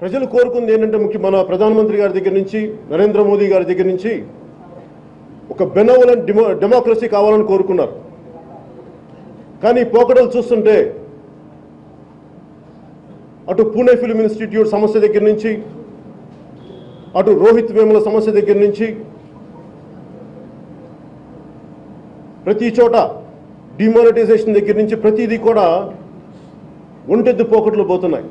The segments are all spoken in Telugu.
ప్రజలు కోరుకుంది ఏంటంటే ముఖ్య మన ప్రధానమంత్రి గారి దగ్గర నుంచి నరేంద్ర మోదీ గారి దగ్గర నుంచి ఒక బెనోవలెంట్ డెమో డెమోక్రసీ కావాలని కోరుకున్నారు కానీ పోకడలు చూస్తుంటే అటు పూణే ఫిల్మ్ ఇన్స్టిట్యూట్ సమస్య దగ్గర నుంచి అటు రోహిత్ వేముల సమస్య దగ్గర నుంచి ప్రతి చోట డిమానిటైజేషన్ దగ్గర నుంచి ప్రతిదీ కూడా ఒంటెద్దు పోకట్లు పోతున్నాయి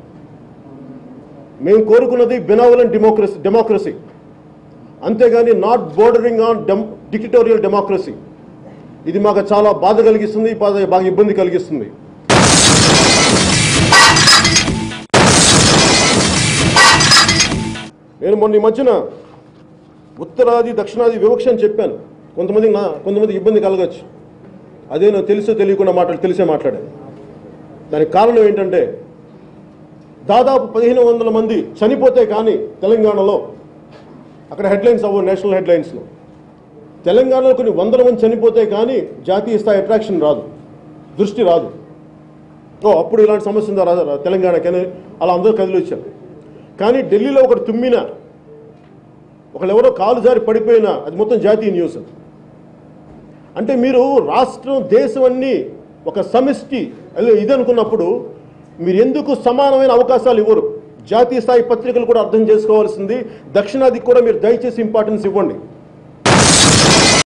మేము కోరుకున్నది బెనావలెంట్ డెమోక్రసీ డెమోక్రసీ అంతేగాని not bordering on dem dictatorial democracy ఇది మాకు చాలా బాధ కలిగిస్తుంది బాధ- బాగా ఇబ్బంది కలిగిస్తుంది నేను మొన్న ఈ మధ్యన ఉత్తరాది దక్షిణాది వివక్ష అని చెప్పాను కొంతమంది నా కొంతమంది ఇబ్బంది కలగచ్చు అదే నాకు తెలుసో తెలియకుండా మాట్లాడి తెలిసే మాట్లాడాను దానికి కారణం ఏంటంటే దాదాపు పదిహేను వందల మంది చనిపోతే కానీ తెలంగాణలో అక్కడ హెడ్లైన్స్ అవ్వవు నేషనల్ హెడ్లైన్స్లో తెలంగాణలో కొన్ని వందల మంది చనిపోతే కానీ జాతీయ స్థాయి అట్రాక్షన్ రాదు దృష్టి రాదు ఓ అప్పుడు ఇలాంటి సమస్య ఉందా రాదా రా- తెలంగాణకని అలా అందరూ కదిలి వచ్చారు కానీ ఢిల్లీలో ఒకటి తుమ్మిన ఒకళ్ళెవరో కాలు జారి పడిపోయినా అది మొత్తం జాతీయ న్యూస్ అది. అంటే మీరు రాష్ట్రం దేశం అన్నీ ఒక సమిష్టి అదే ఇది అనుకున్నప్పుడు మీరు ఎందుకు సమానమైన అవకాశాలు ఇవ్వరు జాతీయ స్థాయి పత్రికలు కూడా అర్థం చేసుకోవాల్సింది దక్షిణాదికి కూడా మీరు దయచేసి ఇంపార్టెన్స్ ఇవ్వండి